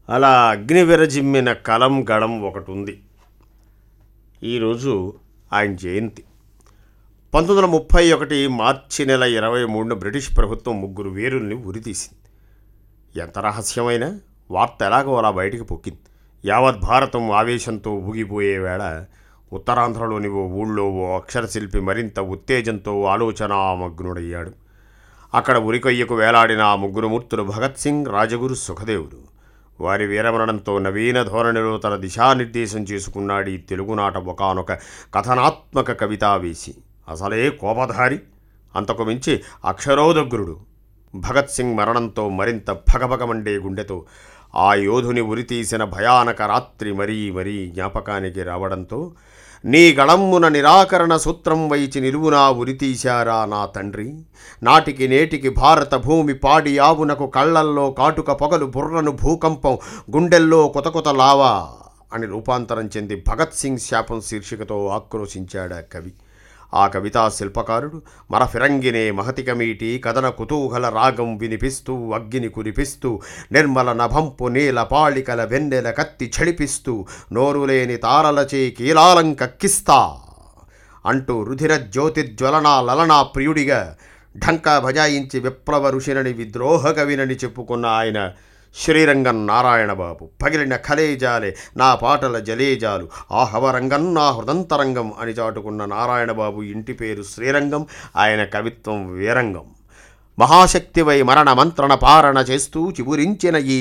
అలా అగ్ని విరజిమ్మిన కలం గళం ఒకటి ఉంది ఈరోజు ఆయన జయంతి పంతొమ్మిది వందల ముప్పై ఒకటి మార్చి నెల ఇరవై మూడున బ్రిటిష్ ప్రభుత్వం ముగ్గురు వీరుల్ని ఉరితీసింది ఎంత రహస్యమైన వార్త ఎలాగో అలా బయటికి పొక్కింది యావత్ భారతం ఆవేశంతో ఊగిపోయే వేళ ఉత్తరాంధ్రలోని ఓ ఊళ్ళో ఓ అక్షరశిల్పి మరింత ఉత్తేజంతో ఆలోచనామగ్నుడయ్యాడు అక్కడ ఉరికొయ్యకు వేలాడిన ఆ ముగ్గురు మూర్తులు భగత్ సింగ్ రాజగురు సుఖదేవులు వారి వీరమరణంతో నవీన ధోరణిలో తన దిశానిర్దేశం చేసుకున్నాడు ఈ తెలుగునాట ఒకనొక కథనాత్మక కవితావేసి అసలే కోపధారి అంతకు మించి అక్షరోదగ్రుడు భగత్ సింగ్ మరణంతో మరింత భగభగమండే గుండెతో ఆ యోధుని ఉరితీసిన భయానక రాత్రి మరీ మరీ జ్ఞాపకానికి రావడంతో నీ గళమ్మున నిరాకరణ సూత్రం వైచి నిలువునా ఉరితీశారా నా తండ్రి నాటికి నేటికి భారత భూమి పాడి ఆవునకు కళ్ళల్లో కాటుక పొగలు బుర్రను భూకంపం గుండెల్లో కొత కొత లావా అని రూపాంతరం చెంది భగత్ సింగ్ శాపం శీర్షికతో ఆక్రోశించాడా కవి ఆ కవితా శిల్పకారుడు మన ఫిరంగినే మహతిక మీటి కథన కుతూహల రాగం వినిపిస్తూ అగ్గిని కురిపిస్తూ నిర్మల నభంపు నీల పాళికల వెన్నెల కత్తి చెడిపిస్తూ నోరులేని తారలచే కీలాలం కక్కిస్తా అంటూ రుధిర జ్యోతిజ్వలనా లలనా ప్రియుడిగా ఢంకా భజాయించి విప్లవ ఋషినని విద్రోహ కవినని చెప్పుకున్న ఆయన శ్రీరంగం నారాయణబాబు పగిలిన ఖలేజాలే నా పాటల జలేజాలు ఆ హవరంగం నా హృదంతరంగం అని చాటుకున్న నారాయణబాబు ఇంటి పేరు శ్రీరంగం ఆయన కవిత్వం వీరంగం మహాశక్తివై మరణ మంత్రణ పారణ చేస్తూ చిగురించిన ఈ